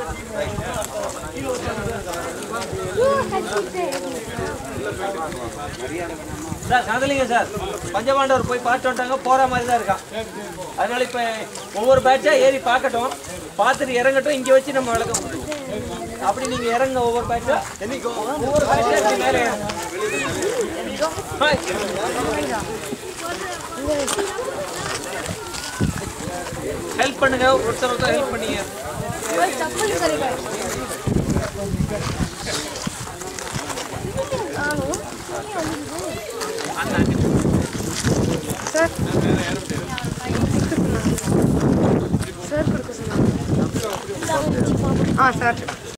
Sir கதலிங்க sir பஞ்சபாண்டவர் போய் பார்த்து வந்துட்டாங்க போற மாதிரி தான் இருக்கான் அதனால இப்ப ஒவ்வொரு பேட்சா ஏறி பார்க்கட்டும் பார்த்துட்டு இறங்கட்டும் இங்க வச்சு நம்ம விளக்க முடியும் அப்படி நீங்க இறங்க ஒவ்வொரு பேட்சா ஒவ்வொரு பேட்சா இப்படி மேலே ஏறுங்க. ஹாய். ஹெல்ப் பண்ணுங்க ஒருத்தர் ஒருத்தர் ஹெல்ப் பண்ணீங்க சார் கொடுக்க சொன்னாங்க ஆ சார்